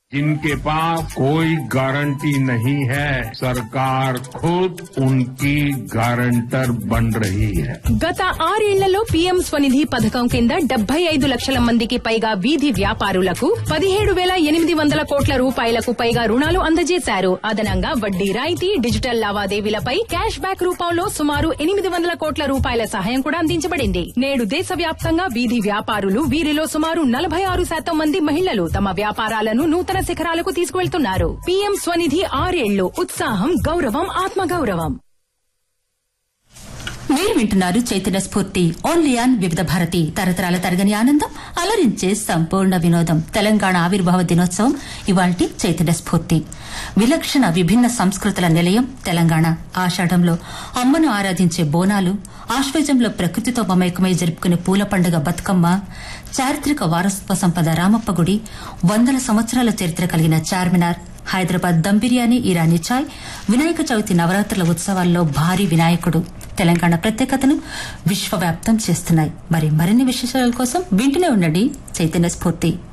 जिनके पास कोई गारंटी नहीं है सरकार खुद उनकी गारंटर बन रही है గత ఆరేళ్లలో పీఎం స్వనిధి పథకం కింద డెబ్బై ఐదు లక్షల మందికి పైగా వీధి వ్యాపారులకు పదిహేడు వేల ఎనిమిది వందల కోట్ల రూపాయలకు పైగా రుణాలు అందజేశారు అదనంగా వడ్డీ రాయితీ డిజిటల్ లావాదేవీలపై క్యాష్ బ్యాక్ రూపంలో సుమారు ఎనిమిది వందల కోట్ల రూపాయల సహాయం కూడా అందించబడింది నేడు దేశవ్యాప్తంగా వీధి వ్యాపారులు వీరిలో సుమారు నలభై ఆరు శాతం మంది మహిళలు తమ వ్యాపారాలను నూతన శిఖరాలకు తీసుకువెళ్తున్నారు పీఎం స్వనిధి ఆరేళ్లు ఉత్సాహం గౌరవం ఆత్మగౌరవం మీరు వింటున్నారు చైతన్య స్ఫూర్తి ఓన్లీ ఆన్ వివిధ భారతి తరతరాల తరగని ఆనందం అలరించే సంపూర్ణ వినోదం తెలంగాణ ఆవిర్భావ దినోత్సవం ఇవాల్టి చైతన్య స్ఫూర్తి విలక్షణ విభిన్న సంస్కృతుల నిలయం తెలంగాణ ఆషాఢంలో అమ్మను ఆరాధించే బోనాలు ఆశ్వేజంలో ప్రకృతితో మమేకమై జరుపుకునే పూల పండుగ బతుకమ్మ చారిత్రక వారసత్వ సంపద రామప్ప గుడి వందల సంవత్సరాల చరిత్ర కలిగిన చార్మినార్ హైదరాబాద్ దమ్ బిర్యానీ ఇరానీ చాయ్ వినాయక చవితి నవరాత్రుల ఉత్సవాల్లో భారీ వినాయకుడు తెలంగాణ ప్రత్యేకతను విశ్వవ్యాప్తం చేస్తున్నాయి మరి మరిన్ని విశేషాల కోసం వింటూనే ఉండండి చైతన్య స్ఫూర్తి